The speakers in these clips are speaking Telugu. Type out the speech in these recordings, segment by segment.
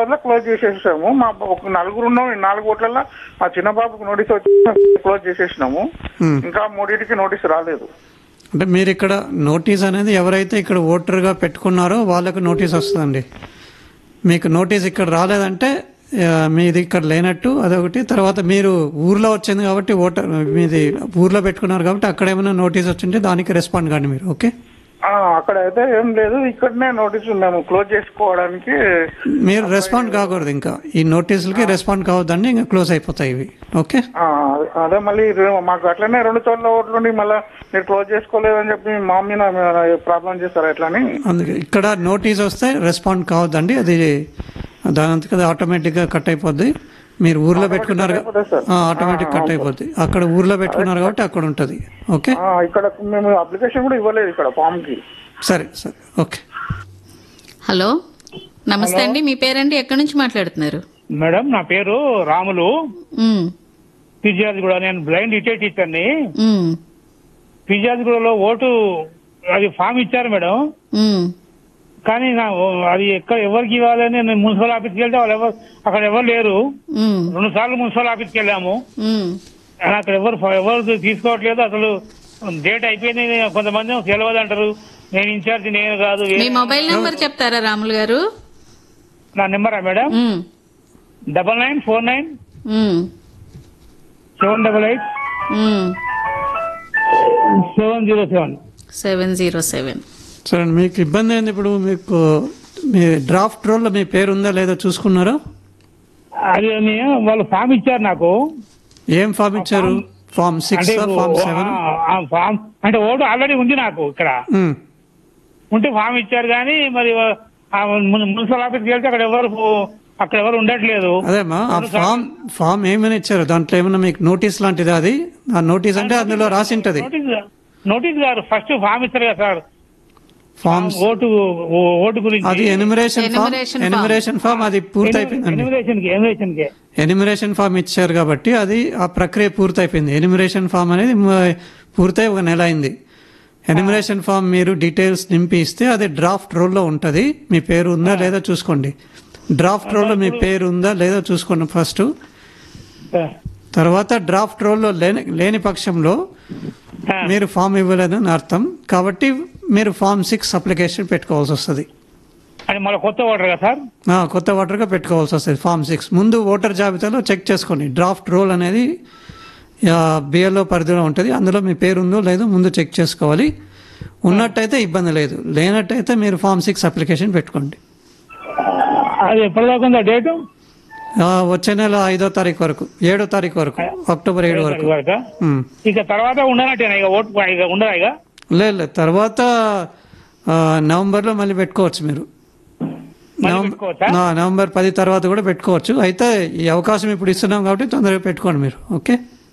ఓట్లలో క్లోజ్ చేసేసాము మా ఒక నలుగురు ఉన్నాం ఈ నాలుగు ఓట్లలో మా చిన్న బాబుకు నోటీస్ వచ్చి క్లోజ్ చేసేసినాము Hmm. ఇంకా మూడింటికి నోటీస్ రాలేదు అంటే మీరు ఇక్కడ నోటీస్ అనేది ఎవరైతే ఇక్కడ ఓటర్గా పెట్టుకున్నారో వాళ్ళకు నోటీస్ వస్తుందండి మీకు నోటీస్ ఇక్కడ రాలేదంటే ఆ, మీది ఇక్కడ లేనట్టు అదొకటి తర్వాత మీరు ఊర్లో వచ్చింది కాబట్టి ఓటర్ మీది ఊర్లో పెట్టుకున్నారు కాబట్టి అక్కడ ఏమైనా నోటీస్ వచ్చింటే దానికి రెస్పాండ్ కాండి మీరు ఓకే ఆ, అక్కడ అయితే ఏం లేదు ఇక్కడనే నోటీస్ మేము క్లోజ్ చేసుకోవడానికి మీరు రెస్పాండ్ కాకూడదు ఇంకా ఈ నోటీసులకి రెస్పాండ్ కావద్దండి ఇంకా క్లోజ్ అయిపోతాయి ఇవి ఓకే ఆ, అదే మళ్ళీ రె- మాకు అట్లనే రెండు చోట్ల ఓట్లుండి మళ్ళీ మీరు క్లోజ్ చేసుకోలేదని చెప్పి మా మీద ప్రాబ్లం చేస్తారు ఎట్లని అందుకే ఇక్కడ నోటీస్ వస్తే రెస్పాండ్ కావద్దండి అది దాని అంతకు అది ఆటోమేటిక్గా కట్ అయిపోద్ది మీరు ఊర్లో పెట్టుకున్నారు cut అయిపోతుంది, sir. ఆటోమేటిక్ కట్ అయిపోద్ది అక్కడ ఊర్లో పెట్టుకున్నారు కాబట్టి అక్కడ ఉంటుంది ఓకే ఆ, ఇక్కడ మేము అప్లికేషన్ కూడా ఇవ్వలేదు ఇక్కడ ఫామ్ కి సరే సరే ఓకే హలో నమస్తే అండి మీ పేరండి ఎక్కడి నుంచి మాట్లాడుతున్నారు మేడం నా పేరు రాములు ఉమ్, ఫిజియాలజీగూడ నేను బ్లైండ్ రిటైర్ టీచర్ని ఉమ్, ఫిజియాలజీగూడలో ఓటు అది ఫామ్ ఇచ్చారు మేడం ఉమ్, కానీ నా అది ఎక్కడ ఎవరికి ఇవ్వాలని నేను మున్సిపల్ ఆఫీస్కి వెళ్తే వాళ్ళు ఎవరు అక్కడ ఎవరు లేరు ఉమ్, రెండు సార్లు మున్సిపల్ ఆఫీస్కి వెళ్ళాము ఉమ్. కానీ అక్కడ ఎవరు ఎవరు తీసుకోవట్లేదు అసలు డేట్ అయిపోయింది కొంతమంది తెలియదు అంటారు నేను ఇన్ఛార్జ్ నేను కాదు మీ మొబైల్ నెంబర్ చెప్తారా రాములు గారు నా నెంబరా madam um, double nine four nine um, seven double eight um. Seven zero seven seven zero seven సరే మీకు ఇబ్బంది ఏంది ఇప్పుడు మీకు మీ డ్రాఫ్ట్ రోల్లో మీ పేరు ఉందా లేదా చూసుకున్నారా అది నేను- వాళ్ళు ఫామ్ ఇచ్చారు నాకు ఏం ఫామ్ ఇచ్చారు ఫామ్ సిక్స్ అంటే ఫామ్ ఓ- సెవెన్ ఆ- ఆ ఫామ్ అంటే ఓటు ఆల్రెడీ ఉంది నాకు ఇక్కడ ఉంటే ఫామ్ ఇచ్చారు కానీ మరి ఆ మున్- మున్సిపల్ ఆఫీస్కి వెళ్తే అక్కడ ఎవరు అక్కడ ఎవరు ఉండట్లేదు అదేమ్మా ఆ ఫామ్ ఫామ్ ఏమని ఇచ్చారు దాంట్లో ఏమైనా మీకు నోటీస్ లాంటిది అది ఆ నోటీస్ అంటే అందులో రాసి ఉంటది నోటీస్ నోటీస్ గారు ఫస్ట్ ఫామ్ ఇస్తారు కదా సార్ ఫామ్స్ ఓటు ఓ- ఓటు గురించి అది enumeration form Enumeration form. Enumeration form అది పూర్తయిపోయిందండి ఎనిమిదేషన్ కి ఎనిమిదేషన్ కి ఎనిమిరేషన్ ఫామ్ ఇచ్చారు కాబట్టి అది ఆ ప్రక్రియ పూర్తయిపోయింది ఎనిమిరేషన్ ఫామ్ అనేది మ- పూర్తయి ఒక నెల అయింది ఎనిమిరేషన్ ఫామ్ మీరు డీటెయిల్స్ నింపి ఇస్తే అది డ్రాఫ్ట్ రోల్లో ఉంటుంది మీ పేరు ఉందా లేదా చూసుకోండి డ్రాఫ్ట్ రోల్లో మీ పేరు ఉందా లేదా చూసుకోండి ఫస్ట్ తర్వాత డ్రాఫ్ట్ రోల్లో లేని లేని పక్షంలో మీరు ఫామ్ ఇవ్వలేదని అర్థం కాబట్టి మీరు ఫామ్ సిక్స్ అప్లికేషన్ పెట్టుకోవాల్సి వస్తుంది అని మళ్ళీ కొత్త ఓటర్ కదా సార్ ఆ, కొత్త ఓటర్గా పెట్టుకోవాల్సి వస్తుంది ఫామ్ సిక్స్ ముందు ఓటర్ జాబితాలో చెక్ చేసుకోండి డ్రాఫ్ట్ రోల్ అనేది బిఎల్ఓ పరిధిలో ఉంటుంది అందులో మీ పేరు ఉందో లేదో ముందు చెక్ చేసుకోవాలి ఉన్నట్టయితే ఇబ్బంది లేదు లేనట్టయితే మీరు ఫామ్ సిక్స్ అప్లికేషన్ పెట్టుకోండి అది ఎప్పటిదాకా ఉందా డేటు ఆ, వచ్చే నెల ఐదో తారీఖు వరకు ఏడో తారీఖు వరకు అక్టోబర్ ఏడు వరకు వరకా? ఉమ్. ఇక తర్వాత ఉండనట్టేనా ఇక ఓటు ఇక ఉండదా ఇక లేదు లేదు తర్వాత ఆ, నవంబర్లో మళ్ళీ పెట్టుకోవచ్చు మీరు మళ్ళీ నవం- పెట్టుకోవచ్చా? ఆ, నవంబర్ పది తర్వాత కూడా పెట్టుకోవచ్చు అయితే ఈ అవకాశం ఇప్పుడు ఇస్తున్నాం కాబట్టి తొందరగా పెట్టుకోండి మీరు ఓకే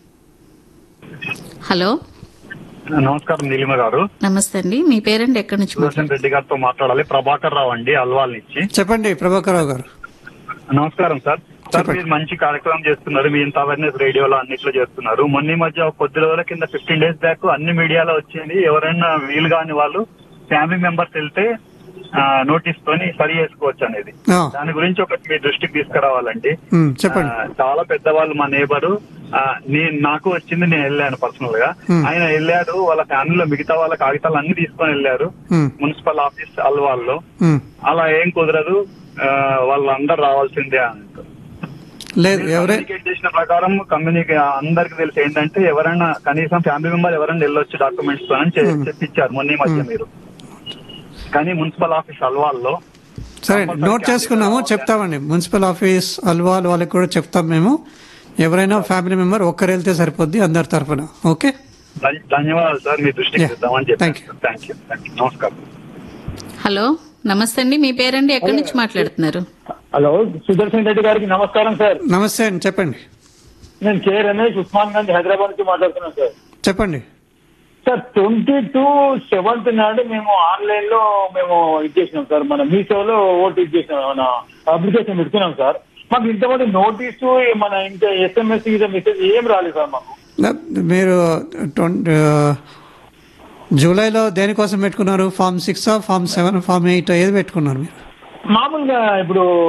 హలో నమస్కారం నీలిమ గారు నమస్తే అండి మీ పేరండి ఎక్కడి నుంచి సుదర్శన్ మాట్లాడుతున్నారు రెడ్డి గారితో మాట్లాడాలి ప్రభాకర్ రావు అండి అల్వాల్ నుంచి చెప్పండి ప్రభాకర్ రావు గారు నమస్కారం సార్ సార్ చెప్పండి. మీరు మంచి కార్యక్రమం చేస్తున్నారు మీ ఇంత అవేర్నెస్ రేడియోలో అన్నిట్లో చేస్తున్నారు మొన్న ఈ మధ్య ఒక కొద్ది రోజుల కింద ఫిఫ్టీన్ డేస్ బ్యాక్ అన్ని మీడియాలో వచ్చింది ఎవరైనా వీలు కాని వాళ్ళు ఫ్యామిలీ మెంబర్స్ వెళ్తే నోటీస్ తోని సరి చేసుకోవచ్చు అనేది ఆ, దాని గురించి ఒకటి మీ దృష్టికి తీసుకురావాలండి ఉమ్, చెప్పండి ఆ, చాలా పెద్దవాళ్ళు మా నేబరు నేను నాకు వచ్చింది నేను వెళ్ళాను పర్సనల్ గా Hmm. ఆయన వెళ్ళాడు వాళ్ళ ఫ్యామిలీలో మిగతా వాళ్ళ కాగితాలు అన్ని తీసుకొని వెళ్ళారు ఉమ్, మున్సిపల్ ఆఫీస్ అల్వాల్లో ఉమ్. అలా ఏం కుదరదు ఆ, వాళ్ళందరూ రావాల్సిందే అంటారు లేదు ఎవరే కమ్యూనికేట్ చేసిన ప్రకారం కమ్యూనికే అందరికి తెలిసి ఏంటంటే ఎవరైనా కనీసం ఫ్యామిలీ మెంబర్ ఎవరైనా వెళ్ళొచ్చు డాక్యుమెంట్స్ తో అని చె- చెప్పించారు మొన్న ఈ మధ్య మీరు కానీ మున్సిపల్ ఆఫీస్ అల్వాల్లో సరే నోట్ చేసుకున్నాము చెప్తామండి మున్సిపల్ ఆఫీస్ అల్వాల్ వాళ్ళకి కూడా చెప్తాం మేము ఎవరైనా ఫ్యామిలీ మెంబర్ ఒక్కరు వెళ్తే సరిపోద్ది అందరి తరఫున ఓకే ధన్- ధన్యవాదాలు సార్ మీ దృష్టికి Yeah. తెద్దామని Thank చెప్పాను థ్యాంక్ యూ థ్యాంక్ యూ నమస్కారం హలో నమస్తే అండి మీ పేరండి ఎక్కడి నుంచి మాట్లాడుతున్నారు హలో సుదర్శన్ రెడ్డి గారికి నమస్కారం సార్ నమస్తే అండి చెప్పండి నేను కే రమేష్ ఉస్మాన్ గంజ్ హైదరాబాద్ నుంచి మాట్లాడుతున్నాను సార్ చెప్పండి సార్ ట్వంటీ టూ సెవెంత్ నాడు మేము ఆన్లైన్ లో మేము ఇచ్చేసినాం సార్ మన మీషోలో ఓటు ఇచ్చేసినాం మన అప్లికేషన్ పెట్టుకున్నాం సార్ మాకు ఇంతమంది నోటీసు మన ఇంకా ఎస్ఎంఎస్ మీద మెసేజ్ ఏం రాలేదు సార్ మాకు నా- మీరు ట్వంటీ జూలైలో దేనికోసం పెట్టుకున్నారు form six form seven form eight ఏది పెట్టుకున్నారు మీరు మామూలుగా ఇప్పుడు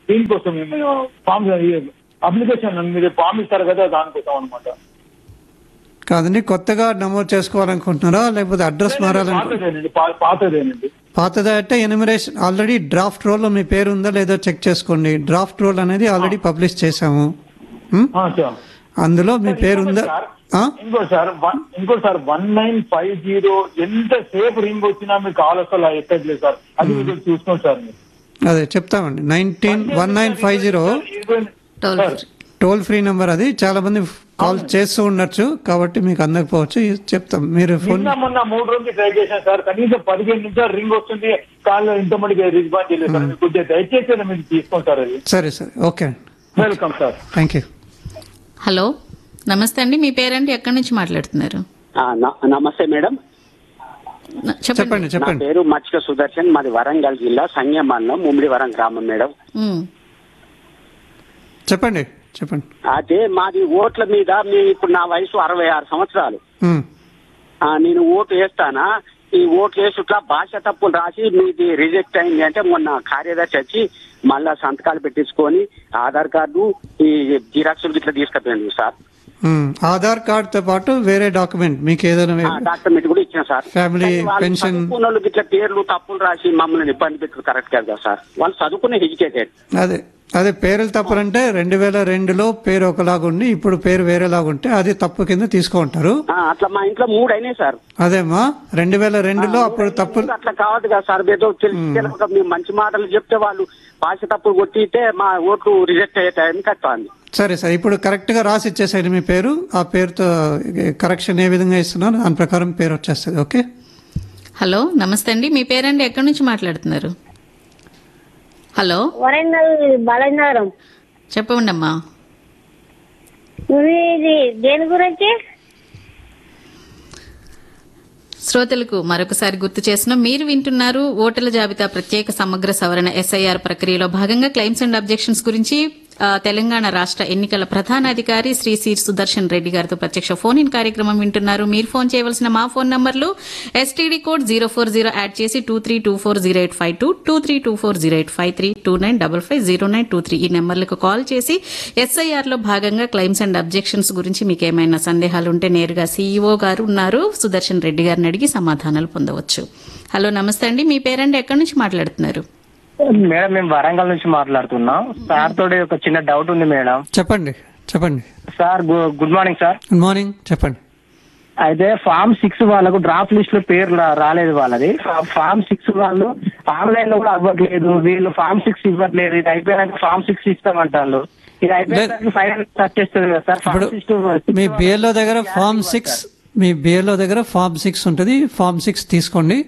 దీనికోసం మేము ఫామ్ అప్లికేషన్ మీరు ఫామ్ ఇస్తారు కదా దానికోసం అనమాట కాదండి కొత్తగా నమోదు చేసుకోవాలనుకుంటున్నారా లేకపోతే అడ్రస్ మారాలనుకుంటున్నారా పాతదేనండి పా- పాతదేనండి పాతదా అంటే ఎనిమరేషన్ ఆల్రెడీ డ్రాఫ్ట్ రోల్లో మీ పేరు ఉందా లేదో చెక్ చేసుకోండి డ్రాఫ్ట్ రోల్ అనేది ఆల్రెడీ పబ్లిష్ చేశాము ఉమ్? ఆ, సార్ అందులో మీ పేరు ఉందా ఆ? ఇంకోటి సార్ వన్- ఇంకోటి sir one nine five zero ఎంత సేపు రింగ్ వచ్చినా మీకు కాల్ అసలు ఎక్కట్లేదు సార్ అది మీరు చూసుకోండి సార్ మీరు అదే చెప్తామండి nineteen one nine five zero ఇరవై- toll sir, free toll free number అది చాలా మంది కాల్ చేస్తూ ఉండొచ్చు కాబట్టి మీకు అందకపోవచ్చు ఇది చెప్తాం మీరు ఫోన్ నిన్న మొన్న మూడు రోజులు ట్రై చేశాను సార్ కనీసం పదిహేను నిమిషాలు రింగ్ వస్తుంది కాల్ ఇంత మటుకు రెస్పాన్స్ చేయలేదు సార్ మీకు కొద్దిగా దయచేసి మీరు తీసుకోండి సార్ అది సరే సరే okay welcome sir thank you hello నమస్తే అండి మీ పేరండి ఎక్కడి నుంచి మాట్లాడుతున్నారు ఆ, న- నమస్తే మేడం న- చెప్పండి చెప్పండి నా చెప్పండి పేరు మచ్చిక సుదర్శన్ మాది వరంగల్ జిల్లా సంగం మండలం ముమ్మిడివరం గ్రామం మేడం ఉమ్. చెప్పండి చెప్పండి అదే మాది ఓట్ల మీద మీ ఇప్పుడు నా వయసు అరవై ఆరు సంవత్సరాలు ఉమ్. ఆ, నేను ఓటు వేస్తానా ఈ ఓట్లు వేసుట్లా భాష తప్పులు రాసి మీది రిజెక్ట్ అయింది అంటే మొన్న కార్యదర్శి వచ్చి మళ్ళా సంతకాలు పెట్టించుకొని ఆధార్ కార్డు ఈ జిరాక్సులు ఇట్లా తీసుకుపోయింది సార్ ఉమ్. ఆధార్ కార్డ్ తో పాటు వేరే డాక్యుమెంట్ మీకు ఏదైనా ఆ, వే- డాక్యుమెంట్ కూడా ఇచ్చిన సార్ Family కానీ వాళ్ళు pension. చదువుకున్న వాళ్ళకి ఇట్లా పేర్లు తప్పులు రాసి మమ్మల్ని ఇబ్బంది పెట్టు కరెక్ట్ కదా సార్ వాళ్ళు చదువుకునే ఎడ్యుకేటెడ్ అదే అదే పేర్లు తప్పులంటే రెండు వేల రెండులో పేరు ఒకలాగుండి ఇప్పుడు పేరు వేరేలాగుంటే అది తప్పు కింద తీసుకుంటారు ఆ, అట్లా మా ఇంట్లో మూడు అయినాయి సార్ అదేమ్మా రెండు వేల రెండులో అప్పుడు తప్పు అట్లా కావద్దు కదా సార్ ఏదో తెలిసి తెలియక మేము మంచి మాటలు చెప్తే వాళ్ళు భాష తప్పులు కొట్టితే మా ఓట్లు రిజెక్ట్ అయ్యే టైం కట్టాలి సరే సరే ఇప్పుడు కరెక్ట్ గా రాసి ఇచ్చేసేయండి మీ పేరు ఆ పేరుతో కరెక్షన్ ఏ విధంగా ఇస్తున్నారు దాని ప్రకారం పేరు వచ్చేస్తుంది ఓకే హలో నమస్తే అండి మీ పేరండి ఎక్కడి నుంచి మాట్లాడుతున్నారు హలో వరంగల్ బాలనగరం చెప్పండి అమ్మా ఇది దేని గురించి శ్రోతలకు మరొకసారి గుర్తు చేసిన మీరు వింటున్నారు ఓటర్ల జాబితా ప్రత్యేక సమగ్ర సవరణ ఎస్ఐఆర్ ప్రక్రియలో భాగంగా క్లెయిమ్స్ అండ్ అబ్జెక్షన్స్ గురించి ఆ, తెలంగాణ రాష్ట్ర ఎన్నికల ప్రధాన అధికారి శ్రీ సి సుదర్శన్ రెడ్డి గారితో ప్రత్యక్ష ఫోన్ ఇన్ కార్యక్రమం వింటున్నారు మీరు ఫోన్ చేయవలసిన మా ఫోన్ నంబర్లు STD code zero four zero add చేసి two three two four zero eight five two two three two four zero eight five three two nine double five zero nine two three ఈ నెంబర్లకు కాల్ చేసి ఎస్ఐఆర్ లో భాగంగా క్లెయిమ్స్ అండ్ అబ్జెక్షన్స్ గురించి మీకు ఏమైనా సందేహాలు ఉంటే నేరుగా సీఈఓ గారు ఉన్నారు సుదర్శన్ రెడ్డి గారిని అడిగి సమాధానాలు పొందవచ్చు హలో నమస్తే అండి మీ పేరండి ఎక్కడి నుంచి మాట్లాడుతున్నారు మేడం మేము వరంగల్ నుంచి మాట్లాడుతున్నాం సార్ తోటి ఒక చిన్న డౌట్ ఉంది మేడం చెప్పండి చెప్పండి సార్ గు- good morning sir good morning చెప్పండి అయితే ఫామ్ సిక్స్ వాళ్ళకు డ్రాఫ్ట్ లిస్ట్ లో పేరు రా- రాలేదు వాళ్ళది ఫా- ఫామ్ సిక్స్ వాళ్ళు ఆన్లైన్ లో కూడా అవ్వట్లేదు వీళ్ళు ఫామ్ సిక్స్ ఇవ్వట్లేదు ఇది అయిపోయినాక ఫామ్ సిక్స్ ఇస్తామంటారు ఇది అయిపోయినాక ఫైనల్ టచ్ చేస్తుంది కదా సార్ ఫామ్ ఇప్పుడు సిక్స్ మీ బిఎల్ఓ దగ్గర ఫామ్ సిక్స్ మీ బిఎల్ఓ దగ్గర ఫామ్ సిక్స్ ఉంటుంది ఫామ్ సిక్స్ తీసుకోండి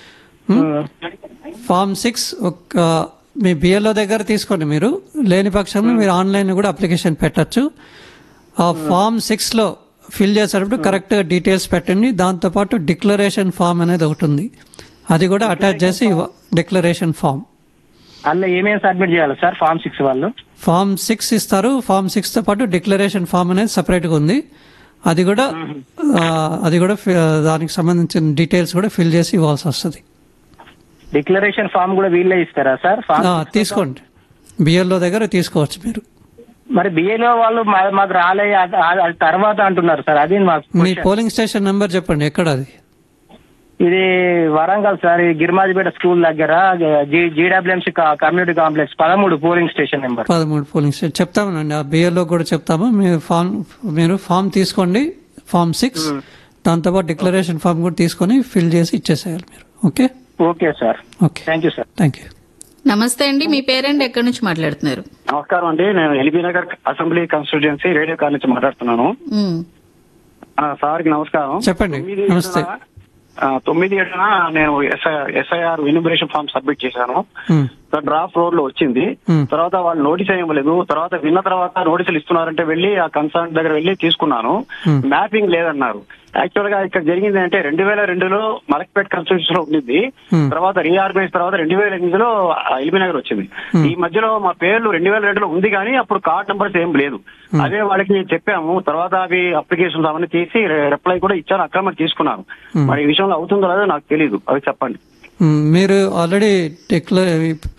ఫామ్ సిక్స్ ఒక మీ బిఎల్ఓ దగ్గర తీసుకోండి మీరు లేని పక్షంలో మీరు ఆన్లైన్ కూడా అప్లికేషన్ పెట్టచ్చు ఆ ఫామ్ సిక్స్లో ఫిల్ చేసేటప్పుడు కరెక్ట్గా డీటెయిల్స్ పెట్టండి దాంతోపాటు డిక్లరేషన్ ఫామ్ అనేది ఒకటి ఉంది అది కూడా అటాచ్ చేసి డిక్లరేషన్ ఫామ్ అందులో ఏమేమి సబ్మిట్ చేయాలి సార్ ఫామ్ సిక్స్ వాళ్ళు ఫామ్ సిక్స్ ఇస్తారు ఫామ్ సిక్స్తో పాటు డిక్లరేషన్ ఫామ్ అనేది సపరేట్గా ఉంది అది కూడా ఆ, అది కూడా ఫి- దానికి సంబంధించిన డీటెయిల్స్ కూడా ఫిల్ చేసి ఇవ్వాల్సి వస్తుంది డిక్లరేషన్ ఫామ్ కూడా వీళ్ళే ఇస్తారా సార్ ఫామ్ ఆ, తీసుకోండి బిఎల్ఓ దగ్గర తీసుకోవచ్చు మీరు మరి బిఏలో వాళ్ళు మా- మాకు రాలే అది అది తర్వాత అంటున్నారు సార్ అది మాకు మీ పోలింగ్ స్టేషన్ నెంబర్ చెప్పండి ఎక్కడ అది ఇది వరంగల్ సార్ ఈ గిరిమాజిపేట స్కూల్ దగ్గర జీడబ్ల్యూఎంసీ కమ్యూనిటీ కాంప్లెక్స్ పదమూడు పోలింగ్ స్టేషన్ నెంబర్ పదమూడు పోలింగ్ స్టేషన్ చెప్తామనండి ఆ బిఎల్ఓ కూడా చెప్తాము మీరు ఫామ్ మీరు ఫామ్ తీసుకోండి ఫామ్ సిక్స్ దాంతోపాటు డిక్లరేషన్ ఫామ్ కూడా తీసుకొని ఫిల్ చేసి ఇచ్చేసేయాలి మీరు okay okay sir okay thank you sir thank you నమస్తే అండి మీ పేరండి ఎక్కడి నుంచి మాట్లాడుతున్నారు నమస్కారం అండి నేను LB Nagar assembly constituency radio call నుంచి మాట్లాడుతున్నాను ఉమ్. ఆ, సార్కి నమస్కారం చెప్పండి. తొమ్మిది నమస్తే. ఏడున, ఆ, తొమ్మిది ఏడున నేను ఎస్ఐఆర్ ఎన్యూమరేషన్ ఫామ్ సబ్మిట్ చేశాను ఉమ్. డ్రాఫ్ట్ రోడ్ లో వచ్చింది Hmm. తర్వాత వాళ్ళు నోటీస్ ఇవ్వలేదు తర్వాత విన్న తర్వాత నోటీసులు ఇస్తున్నారంటే వెళ్ళి ఆ కన్సర్న్ దగ్గర వెళ్ళి తీసుకున్నాను Hmm. మ్యాపింగ్ లేదన్నారు యాక్చువల్ గా ఇక్కడ జరిగింది అంటే రెండు వేల రెండులో మలక్పేట్ కాన్స్టిట్యూషన్ లో ఉండింది Hmm. తర్వాత రీఆర్గనైజ్ తర్వాత రెండు వేల ఎనిమిదిలో ఎల్బీ నగర్ వచ్చింది Hmm. ఈ మధ్యలో మా పేర్లు రెండు వేల రెండులో ఉంది కానీ అప్పుడు కార్డ్ నంబర్స్ ఏం లేదు అదే వాళ్ళకి చెప్పాము తర్వాత అవి అప్లికేషన్స్ అవన్నీ తీసి రిప్లై కూడా ఇచ్చాను అక్రమం తీసుకున్నాను Hmm. మరి ఈ విషయంలో అవుతుందో లేదో నాకు తెలియదు అవి చెప్పండి మ్, మీరు ఆల్రెడీ డిక్లర్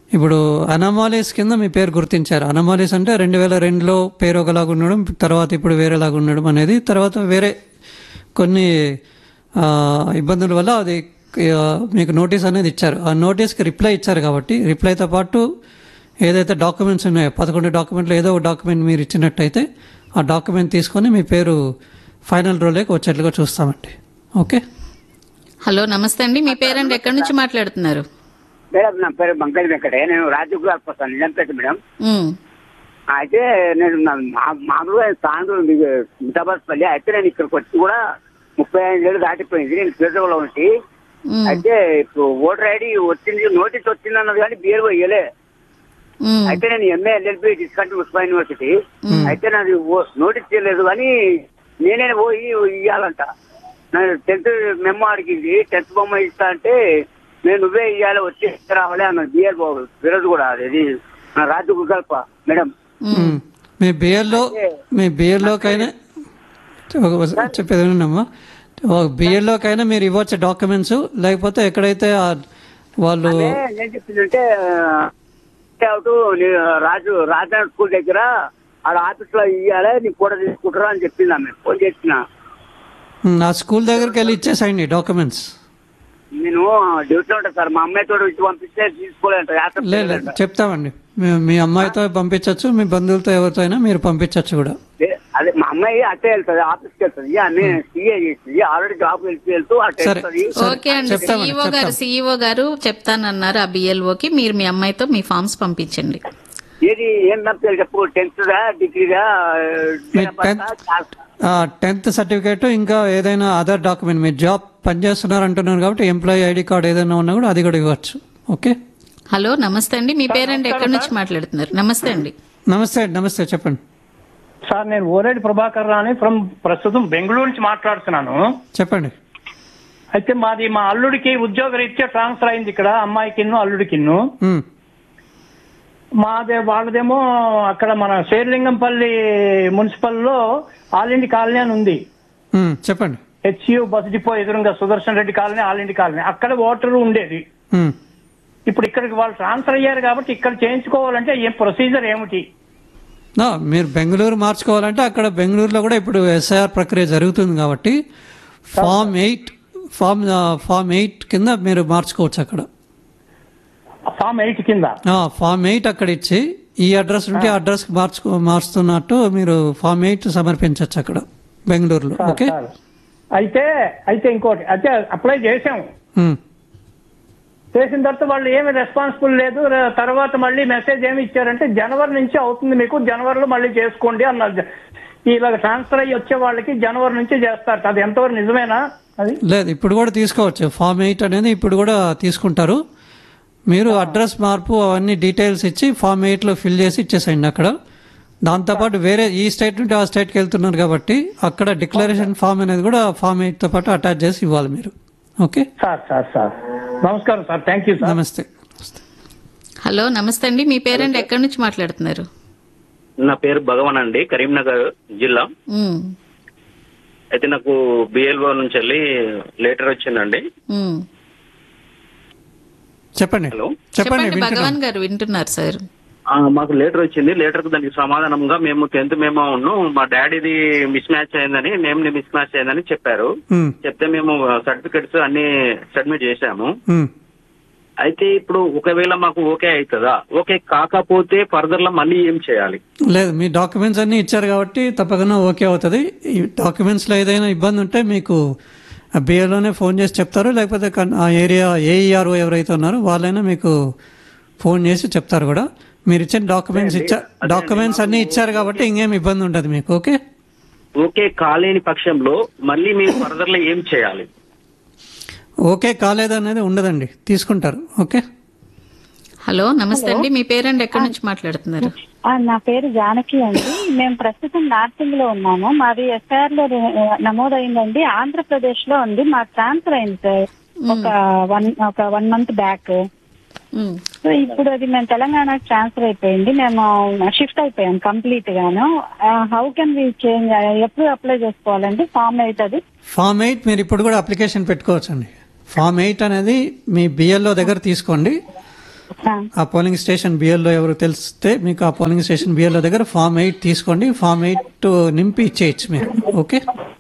ఇప్పుడు అనమాలీస్ కింద మీ పేరు గుర్తించారు అనమాలీస్ అంటే రెండు వేల రెండులో పేరు ఒకలాగా ఉండడం తర్వాత ఇప్పుడు వేరేలాగా ఉండడం అనేది తర్వాత వేరే కొన్ని ఆ, ఇబ్బందుల వల్ల అది ఆ, మీకు నోటీస్ అనేది ఇచ్చారు ఆ నోటీస్కి రిప్లై ఇచ్చారు కాబట్టి రిప్లైతో పాటు ఏదైతే డాక్యుమెంట్స్ ఉన్నాయో పదకొండు డాక్యుమెంట్లు ఏదో ఒక డాక్యుమెంట్ మీరు ఇచ్చినట్టయితే ఆ డాక్యుమెంట్ తీసుకొని మీ పేరు ఫైనల్ రోల్లోకి వచ్చేట్లుగా చూస్తామండి ఓకే హలో నమస్తే అండి మీ పేరండి ఎక్కడి నుంచి మాట్లాడుతున్నారు మేడం నా పేరు బంకల్ వెంకటే నేను రాజుకు వస్తాను నిజంపేట మేడం ఉమ్, అయితే నేను నా- మా- మామూలుగా తాండ్రు మితాబాద్ పల్లి అయితే నేను ఇక్కడికి వచ్చి కూడా ముప్పై ఐదు ఏళ్ళు దాటిపోయింది నేను పేదలో ఉంచి ఉమ్, అయితే ఇప్పుడు ఓటర్ ఐడి వచ్చింది నోటీస్ వచ్చింది అన్నది కానీ బియర్ ఇయ్యలే ఉమ్, అయితే నేను ఎంఏ ఎల్ఎల్బి డిస్కౌంట్ ఉస్మా యూనివర్సిటీ అయితే నాది ఓ- నోటీస్ చేయలేదు కానీ నేనే పోయి ఇయ్యాలంట నేను టెన్త్ మెమో అడిగింది టెన్త్ బొమ్మ ఇస్తా అంటే నేను నువ్వే ఇయ్యాలి వచ్చి రావాలి అన్నది బిఆర్ బాబు విరోధ్ కూడా అది నా రాజు గుగల్ప మేడం మ్మ్. మీ బిఎల్లో మీ బిఎల్లోకైనా చెప్పేది వినండమ్మా బిఎల్లోకైనా మీరు ఇవ్వచ్చు డాక్యుమెంట్స్ లేకపోతే ఎక్కడైతే ఆ- వాళ్ళు అదే నేను చెప్పిందంటే అవుట్ రాజు రాజధాని స్కూల్ దగ్గర ఆడ ఆఫీస్ లో ఇయ్యాలి నీ కూడా తీసుకుంటారా అని చెప్పింది ఆమె ఫోన్ చేసిన మ్మ్, ఆ స్కూల్ దగ్గరికి వెళ్ళి ఇచ్చేసేయండి డాక్యుమెంట్స్ నేను డ్యూటీలో ఉంటా సార్ మా అమ్మాయి తోడు ఇచ్చి పంపిస్తే తీసుకోలేంట యాత్ర లేదు లేదు చెప్తామండి మీ- మీ అమ్మాయితో పంపించవచ్చు మీ బంధువులతో ఎవరితో అయినా మీరు పంపించవచ్చు కూడా లే- అదే మా అమ్మాయి అట్టే వెళ్తుంది ఆఫీస్కి వెళ్తుంది అన్నీ సీఏ చేస్తుంది ఆల్రెడీ జాబ్ వెళ్తూ వెళ్తూ అట్టే సరే. వెళ్తుంది ఓకే అండి సీఈఓ గారు సీఈఓ గారు చెప్తానన్నారు ఆ బిఎల్ఓకి మీరు మీ అమ్మాయితో మీ ఫామ్స్ పంపించండి ఏది ఏం తప్పాలి చెప్పు టెన్త్ దా డిగ్రీదా మీ టెన్త్ టెన్త్ సర్టిఫికేట్ ఇంకా ఏదైనా అదర్ డాక్యుమెంట్ మీరు జాబ్ పనిచేస్తున్నారు అంటున్నారు కాబట్టి ఎంప్లాయీ ఐడి కార్డ్ ఏదైనా ఉన్నా కూడా అది కూడా ఇవ్వచ్చు ఓకే హలో నమస్తే అండి మీ పేరండి ఎక్కడి నుంచి మాట్లాడుతున్నారు నమస్తే అండి నమస్తే అండి నమస్తే చెప్పండి సార్ నేను ఓరేడి ప్రభాకర్ రాని ఫ్రమ్ ప్రస్తుతం బెంగళూరు నుంచి మాట్లాడుతున్నాను చెప్పండి అయితే మాది మా అల్లుడికి ఉద్యోగ రీత్యా ట్రాన్స్ఫర్ అయింది ఇక్కడ అమ్మాయికిన్ను అల్లుడికిన్ను మ్మ్. మాదే వాళ్ళదేమో అక్కడ మన శేర్లింగంపల్లి మున్సిపల్లో ఆలిండి కాలనీ అని ఉంది మ్మ్, చెప్పండి హెచ్యు బస్ డిపో ఎదురుగా సుదర్శన్ రెడ్డి కాలనీ ఆలిండి కాలనీ అక్కడ ఓటర్ ఉండేది మ్మ్. ఇప్పుడు ఇక్కడికి వాళ్ళు ట్రాన్స్ఫర్ అయ్యారు కాబట్టి ఇక్కడ చేయించుకోవాలంటే ఏం ప్రొసీజర్ ఏమిటి నా మీరు బెంగళూరు మార్చుకోవాలంటే అక్కడ బెంగళూరులో కూడా ఇప్పుడు ఎస్ఐఆర్ ప్రక్రియ జరుగుతుంది కాబట్టి ఫామ్ ఎయిట్ ఫామ్ ఆ, ఫామ్ ఎయిట్ కింద మీరు మార్చుకోవచ్చు అక్కడ ఫామ్ ఎయిట్ కింద ఆ, ఫామ్ ఎయిట్ అక్కడ ఇచ్చి ఈ అడ్రస్ నుండి ఆ అడ్రస్కి మార్చుకో మార్చుతున్నట్టు మీరు ఫామ్ ఎయిట్ సమర్పించవచ్చు అక్కడ బెంగళూరులో సార్, ఓకే సార్. అయితే అయితే ఇంకోటి అయితే అప్లై చేసాము మ్మ్. చేసిన తర్వాత వాళ్ళు ఏమి రెస్పాన్సిబుల్ లేదు ర- తర్వాత మళ్ళీ మెసేజ్ ఏమి ఇచ్చారంటే జనవరి నుంచి అవుతుంది మీకు జనవరిలో మళ్ళీ చేసుకోండి అన్నారు ఇలాగ ట్రాన్స్ఫర్ అయ్యి వచ్చే వాళ్ళకి జనవరి నుంచి చేస్తారు అది ఎంతవరకు నిజమేనా అది లేదు ఇప్పుడు కూడా తీసుకోవచ్చు ఫామ్ ఎయిట్ అనేది ఇప్పుడు కూడా తీసుకుంటారు మీరు అడ్రస్ మార్పు అవన్నీ డీటెయిల్స్ ఇచ్చి ఫామ్ ఎయిట్లో ఫిల్ చేసి ఇచ్చేసేయండి అక్కడ దాంతోపాటు వేరే ఈ స్టేట్ నుండి ఆ స్టేట్కి వెళ్తున్నారు కాబట్టి అక్కడ డిక్లరేషన్ ఫామ్ అనేది కూడా ఫామ్ ఎయిట్తో పాటు అటాచ్ చేసి ఇవ్వాలి మీరు ఓకే సార్ సార్ సార్ నమస్కారం సార్ థ్యాంక్ యూ సార్ నమస్తే హలో నమస్తే అండి మీ పేరండి ఎక్కడి నుంచి మాట్లాడుతున్నారు నా పేరు భగవాన్ అండి కరీంనగర్ జిల్లా ఉమ్, అయితే నాకు బిఎల్ఓ నుంచి వెళ్ళి లెటర్ వచ్చిందండి ఉమ్. చెప్పండి హలో చెప్పండి చెప్పండి వింటున్నాం భగవాన్ గారు వింటున్నారు సార్ ఆ, మాకు లెటర్ వచ్చింది లెటర్ కు దానికి సమాధానంగా మేము టెన్త్ మేము ఉన్ను మా డాడీది మిస్ మ్యాచ్ అయిందని నేమ్ మిస్ మ్యాచ్ అయిందని చెప్పారు మ్మ్. చెప్తే మేము సర్టిఫికెట్స్ అన్ని సబ్మిట్ చేశాము మ్మ్. అయితే ఇప్పుడు ఒకవేళ మాకు ఓకే అవుతుందా ఓకే కాకపోతే ఫర్దర్ లో మళ్ళీ ఏం చేయాలి లేదు మీ డాక్యుమెంట్స్ అన్నీ ఇచ్చారు కాబట్టి తప్పకుండా ఓకే అవుతుంది ఈ డాక్యుమెంట్స్లో ఏదైనా ఇబ్బంది ఉంటే మీకు బిఏలోనే ఫోన్ చేసి చెప్తారు లేకపోతే కన్- ఆ ఏరియా ఏఈఆర్ఓ ఎవరైతే ఉన్నారో వాళ్ళైనా మీకు ఫోన్ చేసి చెప్తారు కూడా మీరు ఇచ్చిన డాక్యుమెంట్స్ ఇచ్చా డాక్యుమెంట్స్ అన్నీ ఇచ్చారు కాబట్టి ఇంకేం ఇబ్బంది ఉండదు మీకు ఓకే ఓకే కాలేని పక్షంలో మళ్ళీ మేము ఫర్దర్ లో ఏం చేయాలి ఓకే కాలేదనేది ఉండదండి తీసుకుంటారు ఓకే హలో నమస్తే అండి మీ పేరండి ఎక్కడి నుంచి మాట్లాడుతున్నారు ఆ, నా పేరు జానకి అండి మేము ప్రస్తుతం నార్సింగ్ లో ఉన్నాము మాది ఎస్ఆర్ లో రే- నమోదైందండి ఆంధ్రప్రదేశ్ లో ఉంది మాకు ట్రాన్స్ఫర్ అయింది సార్ ఒక వన్ ఒక one month back um, so ఇప్పుడు అది మేము తెలంగాణకి ట్రాన్స్ఫర్ అయిపోయింది మేము షిఫ్ట్ అయిపోయాం కంప్లీట్ గాను హౌ కెన్ వి చేంజ్ ఎప్పుడు అప్లై చేసుకోవాలండి ఫామ్ ఎయిట్ అది ఫామ్ ఎయిట్ మీరు ఇప్పుడు కూడా అప్లికేషన్ పెట్టుకోవచ్చండి ఫామ్ ఎయిట్ అనేది మీ బిఎల్ఓ దగ్గర తీసుకోండి ఆ పోలింగ్ స్టేషన్ బిఎల్ఓ ఎవరు తెలిస్తే మీకు ఆ పోలింగ్ స్టేషన్ బిఎల్ఓ దగ్గర ఫామ్ ఎయిట్ తీసుకోండి ఫామ్ ఎయిట్ నింపి ఇచ్చేయచ్చు మీరు ఓకే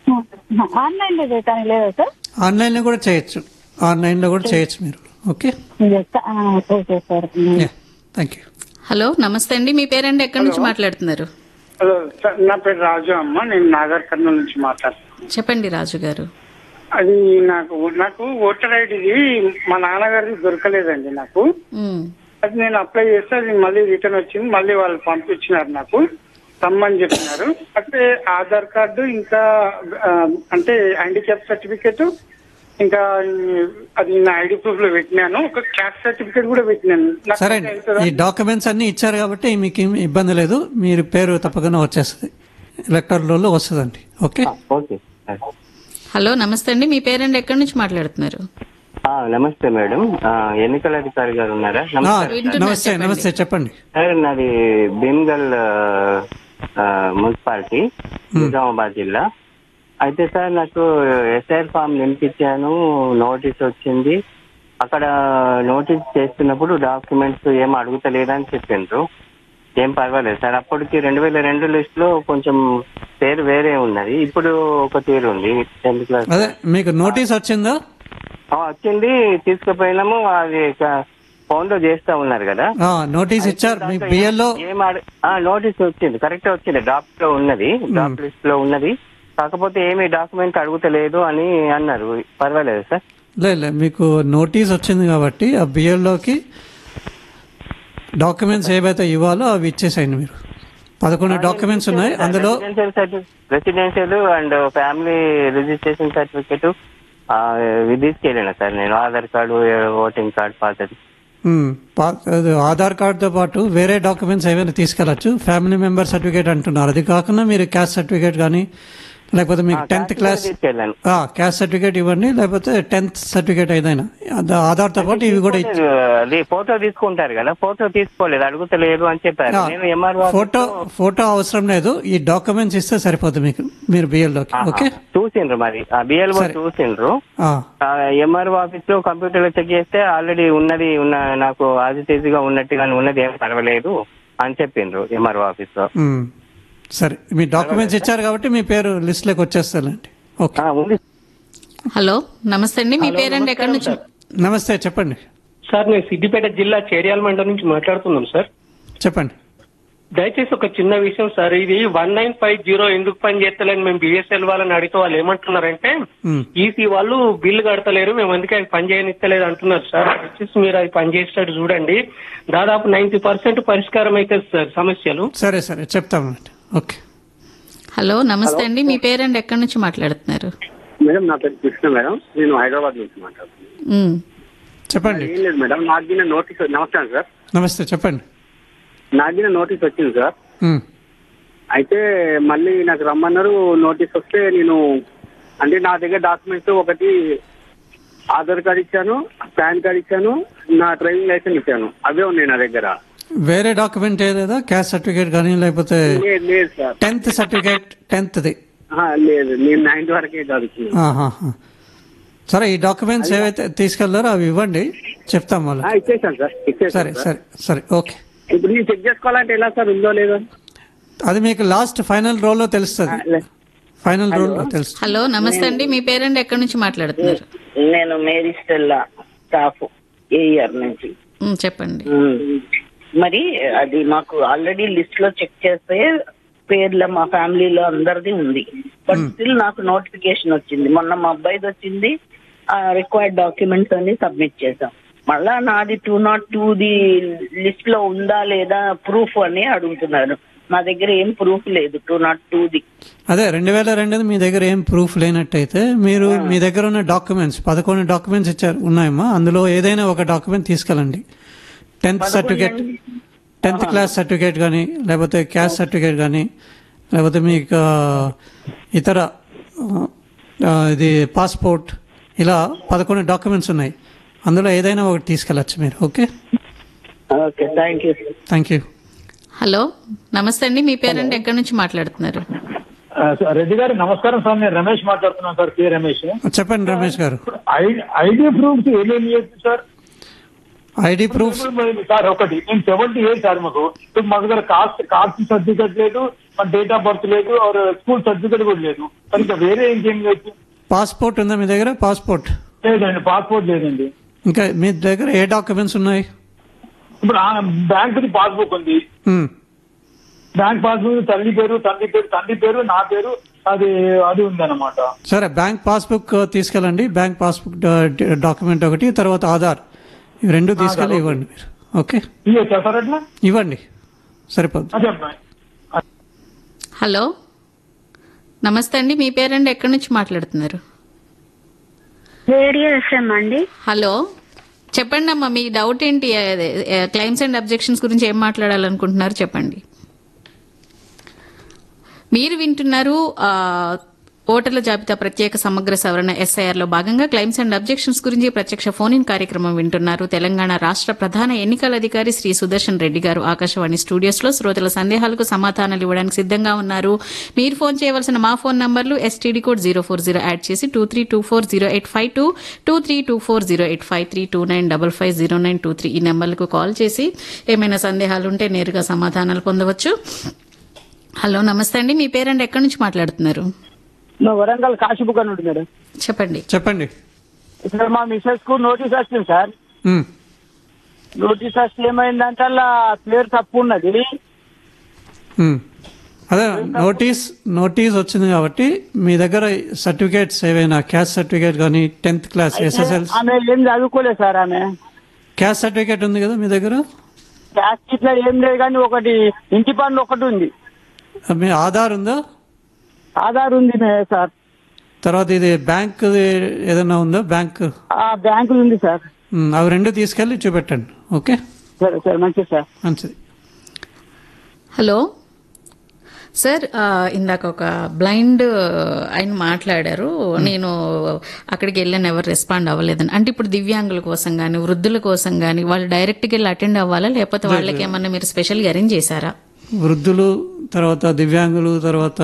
ఆన్లైన్ లో చేయటానికి లేదా సార్ ఆన్లైన్లో కూడా చేయొచ్చు ఆన్లైన్లో కూడా చేయొచ్చు మీరు ఓకే ఆ, okay sir thank you hello నమస్తే అండి మీ పేరండి ఎక్కడి నుంచి మాట్లాడుతున్నారు హలో సార్ నా పేరు రాజు అమ్మ నేను నాగర్ కర్నూలు నుంచి మాట్లాడుతున్నాను చెప్పండి రాజు గారు అది నాకు నాకు ఓటర్ ఐడిది మా నాన్నగారిది దొరకలేదండి నాకు ఉమ్, అది నేను అప్లై చేస్తే అది మళ్ళీ రిటర్న్ వచ్చింది మళ్ళీ వాళ్ళు పంపించినారు నాకు రమ్మని చెప్పినారు అయితే ఆధార్ కార్డు ఇంకా ఆ, అంటే హ్యాండిక్యాప్ సర్టిఫికేట్ ఇంకా అది నా ఐడి ప్రూఫ్ లో పెట్టినాను ఒక క్యాస్ట్ సర్టిఫికేట్ కూడా పెట్టినాను నాకు సరే అది అండి అవుతుందా? ఈ డాక్యుమెంట్స్ అన్ని ఇచ్చారు కాబట్టి మీకు ఏం ఇబ్బంది లేదు మీరు పేరు తప్పకుండా వచ్చేస్తుంది ఎలక్టర్ లో వస్తుందండి ఓకే ఓకే హలో నమస్తే అండి మీ పేరండి ఎక్కడి నుంచి మాట్లాడుతున్నారు ఆ, నమస్తే మేడం ఆ, ఎన్నికల అధికారి గారు ఉన్నారా ఆ, నమస్కారం సార్. నమస్తే నమస్తే చెప్పండి సార్ నాది భీమ్గల్ ఆ, ఆ, మున్సిపాలిటీ నిజామాబాద్ జిల్లా అయితే సార్ నాకు ఎస్ఐఆర్ ఫామ్ నింపించాను నోటీస్ వచ్చింది అక్కడ నోటీస్ చేస్తున్నప్పుడు డాక్యుమెంట్స్ ఏం అడుగుతలేదని చెప్పిండ్రు ఏం పర్వాలేదు సార్ అప్పటికి రెండు వేల రెండు లిస్ట్ లో కొంచెం పేరు వేరే ఉన్నది ఇప్పుడు ఒక తీరు ఉంది టెన్త్ క్లాస్ అదే మీకు నోటీస్ వచ్చిందా ఆ, వచ్చింది తీసుకుపోయినాము అది ఫోన్ లో చేస్తా ఉన్నారు కదా ఆ, నోటీస్ ఇచ్చారు మీ బిఎల్లో ఏం అడ- ఆ, నోటీస్ వచ్చింది కరెక్ట్ వచ్చింది డ్రాఫ్ట్ లో ఉన్నది డ్రాఫ్ట్ లిస్ట్ లో ఉన్నది కాకపోతే ఏమి డాక్యుమెంట్ అడుగుతలేదు అని అన్నారు పర్వాలేదు సార్ లేదు లేదు మీకు నోటీస్ వచ్చింది కాబట్టి ఆ బిఎల్లోకి డాక్యుమెంట్స్ ఏవైతే ఇవ్వాలో అవి ఇచ్చేసేయండి మీరు పదకొండు డాక్యుమెంట్స్ ఉన్నాయి అందులో రెసిడెన్షియల్ సర్టి- residential and family registration certificate ఇది తీసుకెళ్ళిన సార్ నేను ఆధార్ కార్డు ఓటింగ్ కార్డు పాతది ఉమ్, పా- అది ఆధార్ కార్డుతో పాటు వేరే డాక్యుమెంట్స్ ఏమైనా తీసుకెళ్ళచ్చు ఫ్యామిలీ మెంబర్ సర్టిఫికేట్ అంటున్నారు అది కాకుండా మీరు క్యాస్ట్ సర్టిఫికేట్ కానీ లేకపోతే మీకు టెన్త్ క్లాస్ తీసుకెళ్ళాను క్యాస్ట్ సర్టిఫికేట్ ఇవ్వండి లేకపోతే టెన్త్ సర్టిఫికేట్ ఏదైనా అది ఆధార్తో పాటు ఇవి కూడా ఇచ్చి అది ఫోటో తీసుకుంటారు కదా ఫోటో తీసుకోలేదు అడుగుతలేదు అని చెప్పారు నేను ఎంఆర్ఓ ఫోటో ఫోటో అవసరం లేదు ఈ డాక్యుమెంట్స్ ఇస్తే సరిపోతుంది మీకు మీరు బిఎల్లోకి ఓకే చూసిండ్రు మరి ఆ బిఎల్ఓ సరే. చూసిండ్రు ఆ, ఎంఆర్ఓ ఆఫీస్ లో కంప్యూటర్ లో చెక్ చేస్తే ఆల్రెడీ ఉన్నది ఉన్న నాకు ఆదితేజిగా ఉన్నట్టుగానే ఉన్నది ఏం పర్వాలేదు అని చెప్పిండ్రు ఎంఆర్ఓ ఆఫీస్ లో ఉమ్, సరే మీ డాక్యుమెంట్స్ ఇచ్చారు కాబట్టి మీ పేరు లిస్ట్లోకి వచ్చేస్తారండి ఓకే ఉంది హలో నమస్తే అండి మీ పేరండి ఎక్కడి నుంచి నమస్తే చెప్పండి సార్ నేను సిద్దిపేట జిల్లా చేర్యాల మండలం నుంచి మాట్లాడుతున్నాం సార్ చెప్పండి దయచేసి ఒక చిన్న విషయం సార్ ఇది వన్ నైన్ ఫైవ్ జీరో ఎందుకు పని చేస్తలేని మేము బిఎస్ఎల్ వాళ్ళని అడిగితే వాళ్ళు ఏమంటున్నారంటే ఉమ్, ఈసీ వాళ్ళు బిల్లు కడతలేరు మేము అందుకే అది పని చేయనిస్తలేదు అంటున్నారు సార్ వచ్చేసి మీరు అది పని చేసేటట్టు చూడండి దాదాపు నైన్టీ పర్సెంట్ పరిష్కారం అవుతుంది సార్ సమస్యలు సరే సరే చెప్తామండి ఓకే హలో నమస్తే అండి మీ పేరండి ఎక్కడి నుంచి మాట్లాడుతున్నారు మేడం నా పేరు కృష్ణ మేడం నేను హైదరాబాద్ నుంచి మాట్లాడుతున్నాను ఉమ్, చెప్పండి ఏం లేదు మేడం నాకు దీని నోటీస్ నమస్కారం సార్ నమస్తే చెప్పండి నాకు దీని నోటీస్ వచ్చింది సార్ ఉమ్, అయితే మళ్ళీ నాకు రమ్మన్నారు నోటీస్ వస్తే నేను అంటే నా దగ్గర డాక్యుమెంట్స్ ఒకటి ఆధార్ కార్డ్ ఇచ్చాను పాన్ కార్డ్ ఇచ్చాను నా డ్రైవింగ్ లైసెన్స్ ఇచ్చాను అవే ఉన్నాయి నా దగ్గర వేరే డాక్యుమెంట్ ఏదేదా క్యాస్ట్ సర్టిఫికేట్ కానీ లేకపోతే లేదు లేదు సార్ టెన్త్ సర్టిఫికేట్ టెన్త్ది ఆహా, లేదు నేను నైన్త్ వరకే చదువుతున్నాను ఆహాహా. సరే ఈ డాక్యుమెంట్స్ ఏవైతే తీసుకెళ్లారో అవి ఇవ్వండి చెప్తాం ఆ, వాళ్ళకి ఇచ్చేసాను సార్ సరే ఇచ్చేసాను సార్ సరే సరే ఓకే ఇప్పుడు నేను చెక్ చేసుకోవాలంటే ఎలా సార్ ఉందో లేదో అది మీకు లాస్ట్ ఫైనల్ రోల్లో తెలుస్తుంది ఫైనల్ రోల్లో తెలుస్తుంది హలో నమస్తే అండి మీ పేరండి ఎక్కడి నుంచి మాట్లాడుతున్నారు నేను మేరీ స్టెల్లా స్టాఫ్ ఏ ఇయర్ నుంచి ఉమ్, చెప్పండి మరి అది మాకు ఆల్రెడీ లిస్ట్ లో చెక్ చేస్తే పేర్ల మా ఫ్యామిలీలో అందరిది ఉంది బట్ స్టిల్ నాకు నోటిఫికేషన్ వచ్చింది మొన్న మా అబ్బాయిది వచ్చింది రిక్వైర్డ్ డాక్యుమెంట్స్ అన్ని సబ్మిట్ చేశాం మళ్ళా నాది two naught two the list లో ఉందా లేదా ప్రూఫ్ అని అడుగుతున్నారు నా దగ్గర ఏం ప్రూఫ్ లేదు టూ నాట్ టూ ది అదే రెండు వేల రెండు మీ దగ్గర ఏం ప్రూఫ్ లేనట్టయితే మీరు మీ దగ్గర ఉన్న డాక్యుమెంట్స్ పదకొండు డాక్యుమెంట్స్ ఇచ్చారు ఉన్నాయమ్మా అందులో ఏదైనా ఒక డాక్యుమెంట్ తీసుకెళ్ళండి tenth certificate tenth class certificate కానీ లేకపోతే క్యాస్ట్ సర్టిఫికేట్ కానీ లేకపోతే మీకు ఆ, ఇతర ఆ, ఇది పాస్పోర్ట్ ఇలా పదకొండు డాక్యుమెంట్స్ ఉన్నాయి అందులో ఏదైనా ఒకటి తీసుకెళ్ళచ్చు మీరు okay okay thank you thank you hello నమస్తే అండి మీ పేరండి ఎక్కడి నుంచి మాట్లాడుతున్నారు ఆ, సార్, రెడ్డి గారు నమస్కారం సార్ నేను రమేష్ మాట్లాడుతున్నాను సార్ కే రమేష్ చెప్పండి రమేష్ గారు ఐ- ఐడి ప్రూఫ్స్ ఏమేమి ఇవ్వచ్చు సార్ ఐడి ప్రూఫ్ సార్ ఒకటి నేను సెవెంటీ ఇయర్స్ సార్ మాకు ఇప్పుడు మా దగ్గర కాస్ట్ కాస్ట్ సర్టిఫికేట్ లేదు మన డేట్ ఆఫ్ బర్త్ లేదు ఆర్ స్కూల్ సర్టిఫికేట్ కూడా లేదు మరి ఇంకా వేరే ఇంకేం లేదు పాస్పోర్ట్ ఉందా మీ దగ్గర పాస్పోర్ట్ లేదండి పాస్పోర్ట్ లేదండి ఇంకా మీ దగ్గర ఏ డాక్యుమెంట్స్ ఉన్నాయి ఇప్పుడు బ్యాంక్ పాస్బుక్ ఉంది ఉమ్. బ్యాంక్ పాస్బుక్ తల్లి పేరు తండ్రి పేరు తండ్రి పేరు నా పేరు అది అది ఉందన్నమాట సరే బ్యాంక్ పాస్బుక్ తీసుకెళ్ళండి బ్యాంక్ పాస్బుక్ డా- డాక్యుమెంట్ ఒకటి తర్వాత ఆధార్ ఇవి రెండు తీసుకెళ్ళి ఇవ్వండి మీరు ఓకే ఇవ్వచ్చా సార్ అట్లా ఇవ్వండి సరిపోద్ది అదే అబ్బాయి హలో నమస్తే అండి మీ పేరండి ఎక్కడి నుంచి మాట్లాడుతున్నారు రేడియో ఎఫ్ఎం అండి హలో చెప్పండి అమ్మా మీ డౌట్ ఏంటి క్లైమ్స్ అండ్ అబ్జెక్షన్స్ గురించి ఏం మాట్లాడాలనుకుంటున్నారు చెప్పండి మీరు వింటున్నారు ఆ, ఓటర్ల జాబితా ప్రత్యేక సమగ్ర సవరణ ఎస్ఐఆర్ లో భాగంగా క్లైమ్స్ అండ్ అబ్జెక్షన్స్ గురించి ప్రత్యక్ష ఫోన్ ఇన్ కార్యక్రమం వింటున్నారు తెలంగాణ రాష్ట్ర ప్రధాన ఎన్నికల అధికారి శ్రీ సుదర్శన్ రెడ్డి గారు ఆకాశవాణి స్టూడియోస్ లో శ్రోతల సందేహాలకు సమాధానాలు ఇవ్వడానికి సిద్ధంగా ఉన్నారు మీరు ఫోన్ చేయవలసిన మా ఫోన్ నంబర్లు STD code zero four zero add చేసి two three two four zero eight five two two three two four zero eight five three two nine double five zero nine two three ఈ నెంబర్లకు కాల్ చేసి ఏమైనా సందేహాలు ఉంటే నేరుగా సమాధానాలు పొందవచ్చు హలో నమస్తే అండి మీ పేరండి ఎక్కడి నుంచి మాట్లాడుతున్నారు మా వరంగల్ కాశీబుక్ అని ఉంటుంది మేడం చెప్పండి చెప్పండి ఇక్కడ మా మిస్సెస్ కు నోటీస్ వచ్చింది సార్ ఉమ్. నోటీస్ వస్తే ఏమైందంటే అలా పేరు తప్పు ఉన్నది ఉమ్. అదే నోటీస్ నోటీస్ వచ్చింది కాబట్టి మీ దగ్గర సర్టిఫికేట్స్ ఏవైనా క్యాస్ట్ సర్టిఫికేట్ కానీ టెన్త్ క్లాస్ ఎస్ఎస్ఎల్ ఆమె ఏం చదువుకోలేదు సార్ ఆమె క్యాస్ట్ సర్టిఫికేట్ ఉంది కదా మీ దగ్గర క్యాస్ట్ ఇట్లా ఏం లేదు కానీ ఒకటి ఇంటి పన్ను ఒకటి ఉంది మీ ఆధార్ ఉందా ఆధార్ ఉంది మే- సార్ తర్వాత ఇది బ్యాంక్ ఏదైనా ఉందా బ్యాంక్ ఆ బ్యాంకులు ఉంది సార్ ఉమ్, అవి రెండు తీసుకెళ్ళి చూపెట్టండి ఓకే సరే సరే మంచిది సార్ మంచిది హలో సార్ ఆ, ఇందాక ఒక బ్లైండ్ ఆయన మాట్లాడారు నేను అక్కడికి వెళ్ళాను ఎవరు రెస్పాండ్ అవ్వలేదని అంటే ఇప్పుడు దివ్యాంగుల కోసం కానీ వృద్ధుల కోసం కానీ వాళ్ళు డైరెక్ట్గా వెళ్ళి అటెండ్ అవ్వాలా లేకపోతే వాళ్ళకి ఏమన్నా మీరు స్పెషల్గా అరేంజ్ చేశారా వృద్ధులు తర్వాత దివ్యాంగులు తర్వాత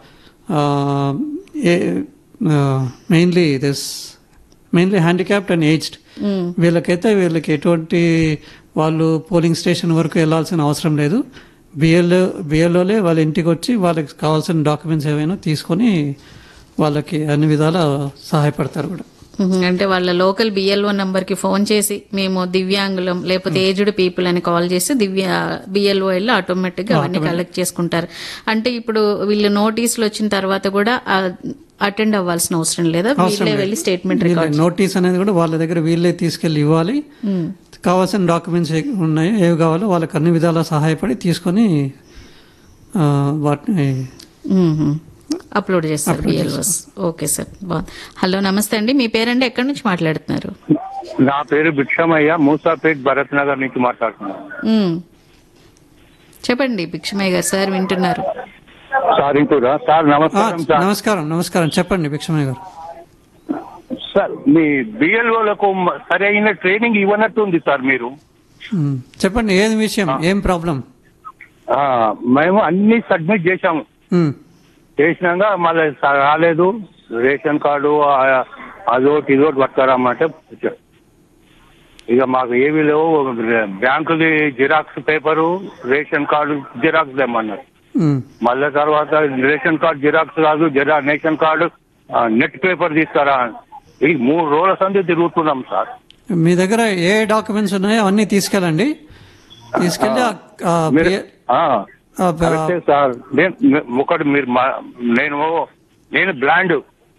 mainly this mainly handicapped and aged మ్మ్. వీళ్ళకైతే వీళ్ళకి ఎటువంటి వాళ్ళు పోలింగ్ స్టేషన్ వరకు వెళ్ళాల్సిన అవసరం లేదు బిఎల్ఓ బిఎల్ఓలే వాళ్ళ ఇంటికి వచ్చి వాళ్ళకి కావాల్సిన డాక్యుమెంట్స్ ఏవైనా తీసుకొని వాళ్ళకి అన్ని విధాల సహాయపడతారు కూడా మ్మ్. అంటే వాళ్ళ లోకల్ బిఎల్ఓ నంబర్ కి ఫోన్ చేసి మేము దివ్యాంగులం లేకపోతే ఏజ్డ్ పీపుల్ అని కాల్ చేసి దివ్య బిఎల్ఓ వెళ్ళి ఆటోమేటిక్ గా అవన్నీ కలెక్ట్ చేసుకుంటారు అంటే ఇప్పుడు వీళ్ళు నోటీసులు వచ్చిన తర్వాత కూడా అటెండ్ అవ్వాల్సిన అవసరం లేదా అవసరం వీళ్ళే లేదు. వెళ్ళి స్టేట్మెంట్ వీళ్ళే రికార్డ్ నోటీస్ అనేది కూడా వాళ్ళ దగ్గర వీళ్ళే తీసుకెళ్ళి ఇవ్వాలి మ్మ్. కావాల్సిన డాక్యుమెంట్స్ ఏ ఉన్నాయో ఏవి కావాలో వాళ్ళకి అన్ని విధాలా సహాయపడి తీసుకొని ఆ, వాటిని అప్లోడ్ చేస్తారు Upload బిఎల్ఓస్ ఓకే సార్ బాగుంది హలో నమస్తే అండి మీ పేరండి ఎక్కడి నుంచి మాట్లాడుతున్నారు నా పేరు భిక్షమయ్య మూసాపేట్ భరత్ నగర్ నుంచి మాట్లాడుతున్నాను మ్మ్. చెప్పండి భిక్షమయ్య గారు సార్ వింటున్నారు సార్ ఇంకూరా సార్ ఆ, నమస్కారం సార్ నమస్కారం నమస్కారం చెప్పండి భిక్షమయ్య గారు సార్ మీ బిఎల్ఓలకు సరైన ట్రైనింగ్ ఇవ్వనట్టుంది సార్ మీరు మ్మ్. చెప్పండి ఏది విషయం ఏం ప్రాబ్లం ఆ, మేము అన్ని సబ్మిట్ చేశాము మ్మ్. చేసినాక మళ్ళీ స- రాలేదు రేషన్ కార్డు ఆ- అదోటి ఇదోటి పట్టుకురామంటే వచ్చారు. ఇక మాకు ఏమీ లేవు బ్యాంకుది xerox paper ration card xerox తెమ్మన్నారు మ్మ్. మళ్ళీ తర్వాత రేషన్ కార్డు జిరాక్స్ కాదు జిరా రేషన్ కార్డు ఆ, నెట్ పేపర్ తీసుకురా ఈ మూడు రోజుల సంది తిరుగుతున్నాం సార్ మీ దగ్గర ఏ డాక్యుమెంట్స్ ఉన్నాయో అవన్నీ తీసుకెళ్ళండి తీసుకెళ్ళి ఆ- ఆ మీరు- బి- ఆ, ఆ, కరెక్టే సార్ నేను ఒకటి మీరు మా- నేను నేను బ్లాండ్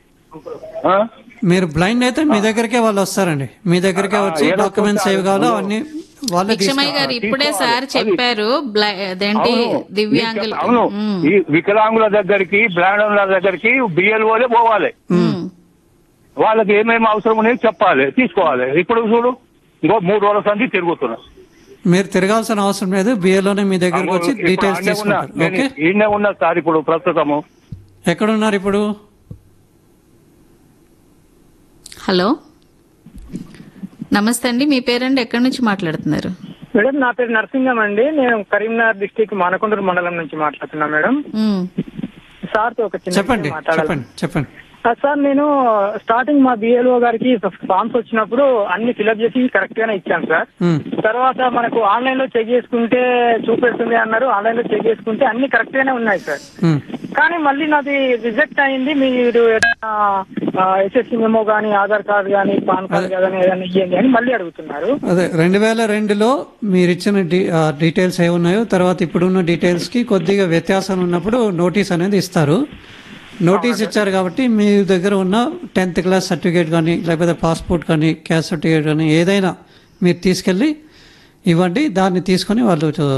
మీరు బ్లైండ్ అయితే మీ దగ్గరికే వాళ్ళు వస్తారండి మీ దగ్గరికే వచ్చి ఏదో డాక్యుమెంట్స్ కొంత- ఏవి కావాలో అవన్నీ వాళ్ళే భిక్షమయ్య గారు ఇప్పుడే సార్ చెప్పారు బ్ల- అదేంటి అవును. దివ్యాంగులు అవును ఈ వికలాంగుల దగ్గరికి బ్లాండ్ దగ్గరికి బిఎల్ఓలే పోవాలి వాళ్ళకి ఏమేమి అవసరం ఉన్నాయో చెప్పాలి తీసుకోవాలి ఇప్పుడు చూడు ఇంకో మూడు రోజుల సంది తిరుగుతున్నా మీరు తిరగాల్సిన అవసరం లేదు బిఏలోనే మీ దగ్గరకు వచ్చి ఇప్పుడు డీటెయిల్స్ ఆడనే ఉన్నా. తీసుకుంటారు నేను ఓకే ఈడనే ఉన్నా సార్ ఇప్పుడు ప్రస్తుతము ఎక్కడున్నారు ఇప్పుడు హలో నమస్తే అండి మీ పేరండి ఎక్కడి నుంచి మాట్లాడుతున్నారు మేడం నా పేరు నరసింగం అండి నేను కరీంనగర్ డిస్టిక్ మానకొండూరు మండలం నుంచి మాట్లాడుతున్నా మేడం మ్మ్. సార్ తో ఒక చిన్న చెప్పండి విషయం మాట్లాడాలి చెప్పండి చెప్పండి ఆ, సార్ నేను స్టార్టింగ్ మా బిఎల్ఓ గారికి ఫామ్స్ వచ్చినప్పుడు అన్ని ఫిలప్ చేసి కరెక్ట్ గానే ఇచ్చాను సార్ ఉమ్. తర్వాత మనకు ఆన్లైన్ లో చెక్ చేసుకుంటే చూపెడుతుంది అన్నారు ఆన్లైన్ లో చెక్ చేసుకుంటే అన్ని కరెక్ట్ గానే ఉన్నాయి సార్ ఉమ్. కానీ మళ్ళీ నాది రిజెక్ట్ అయింది మీరు ఎస్ఎస్సి మెమో గానీ ఆధార్ కార్డు గానీ పాన్ కార్డు కానీ ఏదైనా ఇవ్వండి అని మళ్ళీ అడుగుతున్నారు అదే రెండు వేల రెండులో మీరు ఇచ్చిన డీ ఆ డీటెయిల్స్ ఏ ఉన్నాయో తర్వాత ఇప్పుడున్న డీటెయిల్స్కి కొద్దిగా వ్యత్యాసం ఉన్నప్పుడు నోటీస్ అనేది ఇస్తారు నోటీస్ ఇచ్చారు కాబట్టి మీ దగ్గర ఉన్న టెన్త్ క్లాస్ సర్టిఫికేట్ కానీ లేకపోతే పాస్పోర్ట్ కానీ క్యాస్ట్ సర్టిఫికేట్ కానీ ఏదైనా మీరు తీసుకెళ్ళి ఇవ్వండి దాన్ని తీసుకొని వాళ్ళు చూ-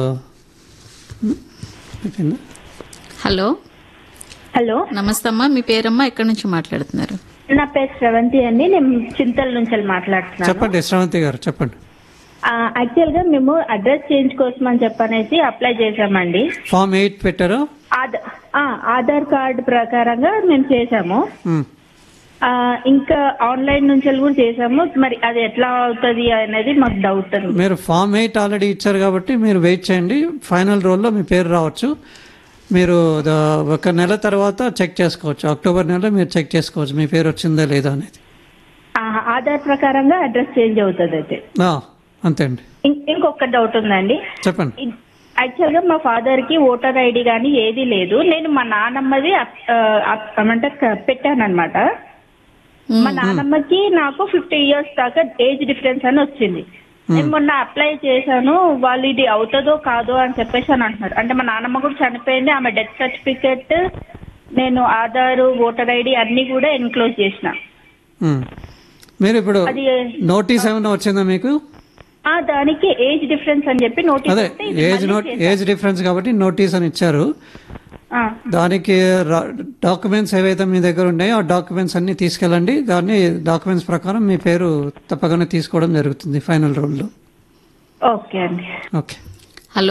అయిపోయిందా? హలో హలో నమస్తే అమ్మా మీ పేరమ్మా ఎక్కడి నుంచి మాట్లాడుతున్నారు నా పేరు శ్రవంతి అండి నేను చింతల నుంచి మాట్లాడుతున్నాను చెప్పండి శ్రవంతి గారు చెప్పండి యాక్చువల్ గా మేము అడ్రస్ చేంజ్ కోసం అని చెప్పనేసి అప్లై చేశామండి ఫామ్ ఎయిట్ పెట్టారు ఆధ- ఆ, ఆధార్ కార్డు ప్రకారంగా మేము చేశాము ఉమ్. ఆ, ఇంకా ఆన్లైన్ నుంచి కూడా చేశాము మరి అది ఎట్లా అవుతుంది అనేది మాకు డౌట్ అండి మీరు ఫామ్ ఎయిట్ ఆల్రెడీ ఇచ్చారు కాబట్టి మీరు వెయిట్ చేయండి ఫైనల్ రోల్లో మీ పేరు రావచ్చు మీరు ద- ఒక నెల తర్వాత చెక్ చేసుకోవచ్చు అక్టోబర్ నెలలో మీరు చెక్ చేసుకోవచ్చు మీ పేరు వచ్చిందా లేదా అనేది ఆ, ఆధార్ ప్రకారంగా అడ్రస్ చేంజ్ అవుతుంది అయితే ఆ, అంతే అండి ఇం- ఇంకొక డౌట్ ఉందండి చెప్పండి యాక్చువల్ గా మా ఫాదర్ కి ఓటర్ ఐడి గానీ ఏది లేదు నేను మా నానమ్మది అప్- ఆ, అప్- ఏమంటే పెట్టాను అనమాట మా నానమ్మకి నాకు ఫిఫ్టీ ఇయర్స్ దాకా ఏజ్ డిఫరెన్స్ అని వచ్చింది నేను మొన్న అప్లై చేశాను వాళ్ళు ఇది అవుతుందో కాదో అని చెప్పేసి అని అంటున్నారు అంటే మా నానమ్మ కూడా చనిపోయింది ఆమె డెత్ సర్టిఫికెట్ నేను ఆధార్ ఓటర్ ఐడి అన్ని కూడా ఎన్క్లోజ్ చేసిన ఉమ్. మీరు ఇప్పుడు అది నోటీస్ ఏమైనా వచ్చిందా మీకు ఆ దానికి ఏజ్ డిఫరెన్స్ అని చెప్పి నోటీస్ అదే వస్తే ఇది ఏజ్ మళ్ళీ నోట్ చేశాను. ఏజ్ డిఫరెన్స్ కాబట్టి నోటీస్ అని ఇచ్చారు ఆ. దానికి డాక్యుమెంట్స్ ఏవైతే మీ దగ్గర ఉన్నాయో ఆ డాక్యుమెంట్స్ అన్ని తీసుకెళ్ళండి దాన్ని డాక్యుమెంట్స్ ప్రకారం మీ పేరు తప్పకుండా తీసుకోవడం జరుగుతుంది ఫైనల్ రోల్లో ఓకే అండి ఓకే హలో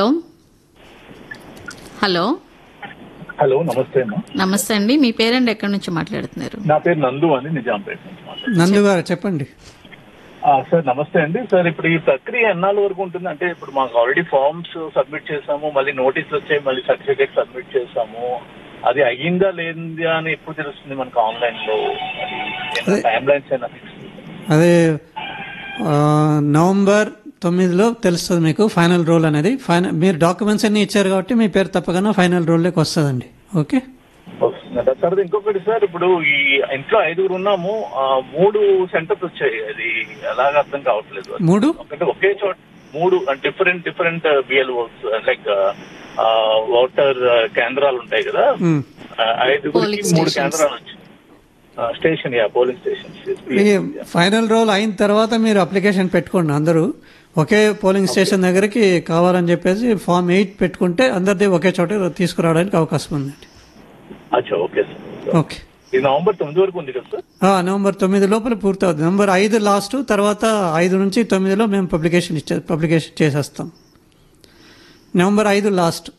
హలో హలో నమస్తే అమ్మా నమస్తే అండి మీ పేరెంట్ ఎక్కడి నుంచి మాట్లాడుతున్నారు నా పేరు నందు అని నిజాంపేట నుంచి మాట్లాడుతున్నాను. నందు గారు చెప్పండి ఆ, సార్ నమస్తే అండి సార్ ఇప్పుడు ఈ ప్రక్రియ ఎన్నాళ్ళ వరకు ఉంటుంది అంటే ఇప్పుడు మాకు ఆల్రెడీ ఫార్మ్స్ సబ్మిట్ చేసాము మళ్ళీ నోటీస్ వచ్చాయి మళ్ళీ సర్టిఫికేట్ సబ్మిట్ చేసాము అది అయ్యిందా లేదా అని ఎప్పుడు తెలుస్తుంది మనకు ఆన్లైన్ లో టైం లైన్స్ అయినా fix అదే ఆ, నవంబర్ తొమ్మిదిలో తెలుస్తుంది మీకు ఫైనల్ రోల్ అనేది ఫైనల్ మీరు డాక్యుమెంట్స్ అన్ని ఇచ్చారు కాబట్టి మీ పేరు తప్పకుండా ఫైనల్ రోల్లోకి వస్తుందండి ఓకే వస్తుందా సార్ అది ఇంకొకటి సార్ ఇప్పుడు ఈ ఇంట్లో ఐదుగురు ఉన్నాము ఆ, మూడు సెంటర్స్ వచ్చాయి అది ఎలాగ అర్థం కావట్లేదు మూడు ఒకటి ఒకే చోట మూడు different different BLOs like voter కేంద్రాలు ఉంటాయి కదా మ్మ్. ఆ, ఐదుగురికి Polling మూడు stations. కేంద్రాలు వచ్చాయి స్టేషన్ యా పోలింగ్ స్టేషన్స్ మీ ఫైనల్ రోల్ అయిన తర్వాత మీరు అప్లికేషన్ పెట్టుకోండి అందరూ ఒకే పోలింగ్ స్టేషన్ దగ్గరికి కావాలని చెప్పేసి ఫామ్ ఎయిట్ పెట్టుకుంటే అందరిది ఒకే చోట తీసుకురావడానికి అవకాశం ఉందండి అచ్చా ఓకే సార్ ఓకే ఇది నవంబర్ తొమ్మిది వరకు ఉంది కదా సార్ ఆ, నవంబర్ తొమ్మిది లోపల పూర్తవుతుంది నవంబర్ ఐదు లాస్ట్ తర్వాత ఐదు నుంచి తొమ్మిదిలో మేము పబ్లికేషన్ ఇచ్చే పబ్లికేషన్ చేసేస్తాం నవంబర్ ఐదు లాస్ట్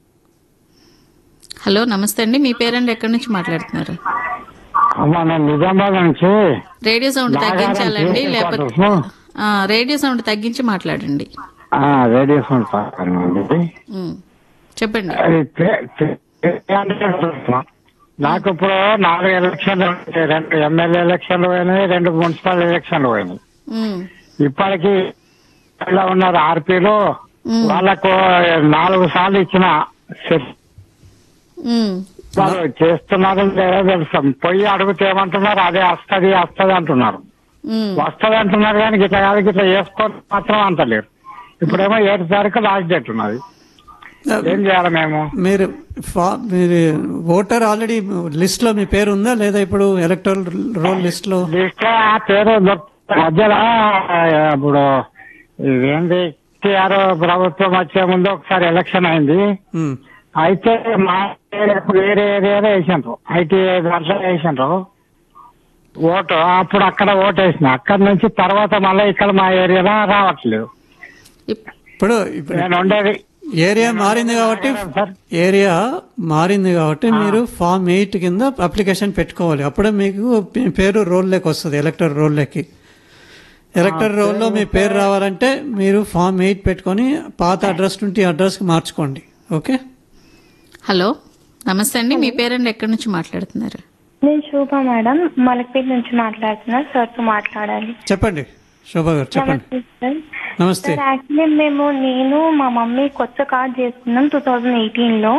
హలో నమస్తే అండి మీ పేరెంట్ ఎక్కడి నుంచి మాట్లాడుతున్నారు అమ్మా నేను నిజామాబాద్ నుంచి రేడియో సౌండ్ నాగారం తగ్గించాలండి చేసే లేకపోతే క్వార్టర్స్. ఆ, రేడియో సౌండ్ తగ్గించి మాట్లాడండి ఆ, రేడియో సౌండ్ పక్కన ఉంది. ఉమ్, చెప్పండి అది తే- తే- తే- అంటే నాకు ఇప్పుడు నాలుగు ఎలక్షన్లు ఉంటాయి. రెండు ఎమ్మెల్యే ఎలక్షన్లు పోయినాయి రెండు మున్సిపల్ ఎలక్షన్లు పోయినాయి ఉమ్, ఇప్పటికి ఇలా ఉన్నారు ఆర్పీలు ఉమ్, వాళ్ళకు నాలుగు సార్లు ఇచ్చిన సెట్ ఉమ్, వాళ్ళు చేస్తున్నారు లేదో తెలుసు పోయి అడిగితే ఏమంటున్నారు అదే వస్తది వస్తది అంటున్నారు ఉమ్. వస్తది అంటున్నారు కానీ గిట్ల కాదు గిట్ల చేసుకోవడం మాత్రం అంటలేరు ఇప్పుడేమో ఏడు తారీఖు లాస్ట్ డేట్ ఉన్నది ఏం చేయాలి మేము మీరు ఫా- మీరు ఓటర్ ఆల్రెడీ లిస్ట్ లో మీ పేరు ఉందా లేదా ఇప్పుడు ఎలక్టరల్ రోల్ లిస్ట్ లో లిస్ట్ లో ఆ పేరు దొరుకు- మధ్యలో ఇప్పుడు ఇదేంటి కేఆర్ ప్రభుత్వం వచ్చే ముందు ఒకసారి ఎలక్షన్ అయింది ఉమ్, అయితే మా ఏరియాకు వేరే ఏరియాలో వేసిండ్రు ఐటీ దాంట్లో వేసిండ్రు ఓటు అప్పుడు అక్కడ ఓటు వేసిన అక్కడ నుంచి తర్వాత మళ్ళీ ఇక్కడ మా ఏరియాలో రావట్లేదు ఇప్పుడు ఇప్పుడు నేను ఉండేది ఏరియా మారింది కాబట్టి ఏరియా మారింది కాబట్టి మీరు ఫామ్ ఎయిట్ కింద అప్లికేషన్ పెట్టుకోవాలి అప్పుడే మీకు మీ పేరు రోల్లోకి వస్తుంది ఎలక్టర్ రోల్లోకి ఎలక్టర్ రోల్లో మీ పేరు రావాలంటే మీరు ఫామ్ ఎయిట్ పెట్టుకొని పాత అడ్రస్ నుండి అడ్రస్కి మార్చుకోండి ఓకే హలో నమస్తే అండి మీ పేరెంట్ ఎక్కడి నుంచి మాట్లాడుతున్నారు నేను శోభ మేడం మలక్పేట నుంచి మాట్లాడుతున్నా సార్తో మాట్లాడాలి చెప్పండి శోభా గారు చెప్పండి నమస్తే సార్ నమస్తే సార్ యాక్చువల్లీ మేము నేను మా మమ్మీ కొత్త కార్డ్ చేసుకున్నాం టూ థౌజండ్ ఎయిటీన్ లో